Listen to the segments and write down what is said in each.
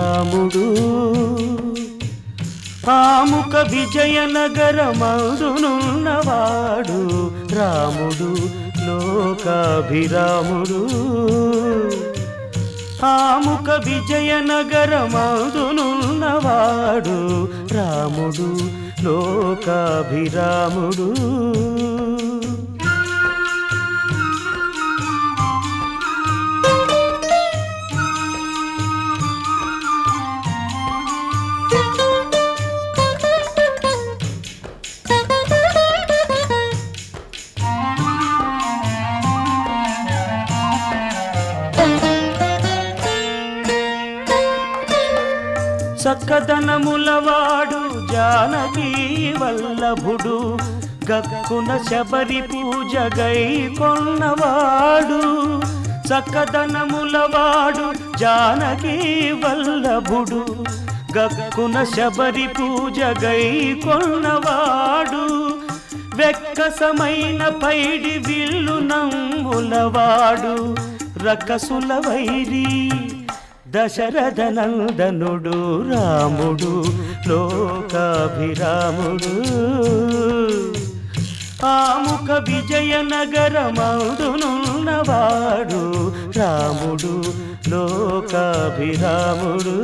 రాముడు ఆముక విజయనగరమందునున్నవాడు రాముడు లోకాభిరాముడు ఆముక విజయనగరమందునున్నవాడు రాముడు లోకాభిరాముడు చక్కదనములవాడు జానకి వల్లభుడు గక్కున శబరి పూజ గై కొన్నవాడు చక్కదనములవాడు జానకి వల్లభుడు గక్కున శబరి పూజ గై కొన్నవాడు వెక్కసమైన పైడి విల్లు నమ్ములవాడు రకసుల వైరి దశరథ నందనుడు రాముడు లోకాభిరాముడు ఆముఖ విజయనగరమౌడునున్నవాడు రాముడు లోకాభిరాముడు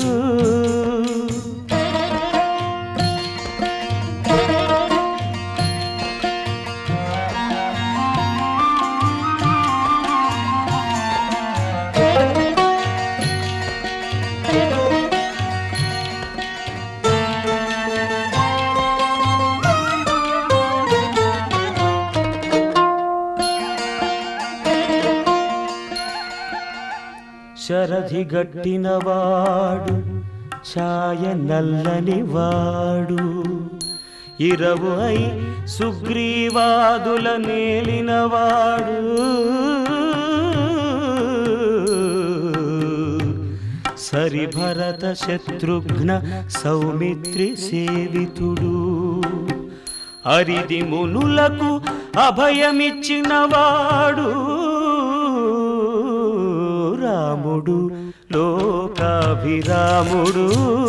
శరధి గట్టినవాడు ఛాయ నల్లని వాడు ఇరవు అయి సుగ్రీవాదుల నేలినవాడు సరి భరత శత్రుఘ్న సౌమిత్రి సేవితుడు అరిది మునులకు అభయమిచ్చినవాడు రాముడు లోకాభిరాముడు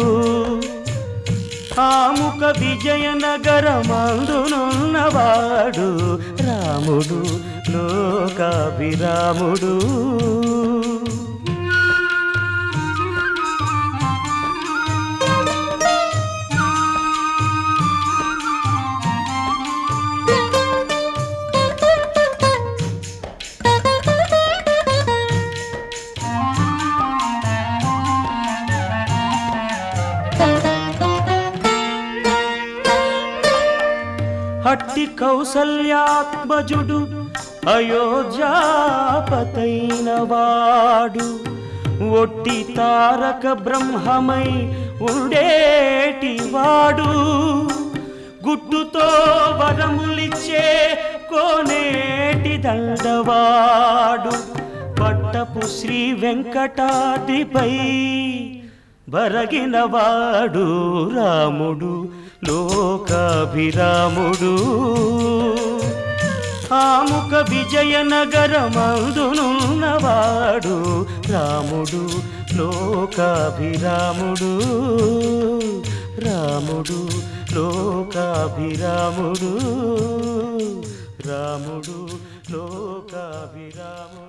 ఆముక విజయనగరమందునున్నవాడు రాముడు లోకాభిరాముడు హట్టి కౌసల్యాత్మజుడు అయోధ్యాపతైన వాడు ఒట్టి తారక బ్రహ్మమై ఉండేటి వాడు గుట్టుతో వరములిచ్చే కోనేటి దండవాడు పట్టపు శ్రీ వెంకటాద్రిపై బరగినవాడు రాముడు లోకాభిరాముడు ఆముక విజయనగరమందునున్నవాడు రాముడు లోకాభిరాముడు రాముడు లోకాభిరాముడు రాముడు లోకాభిరాముడు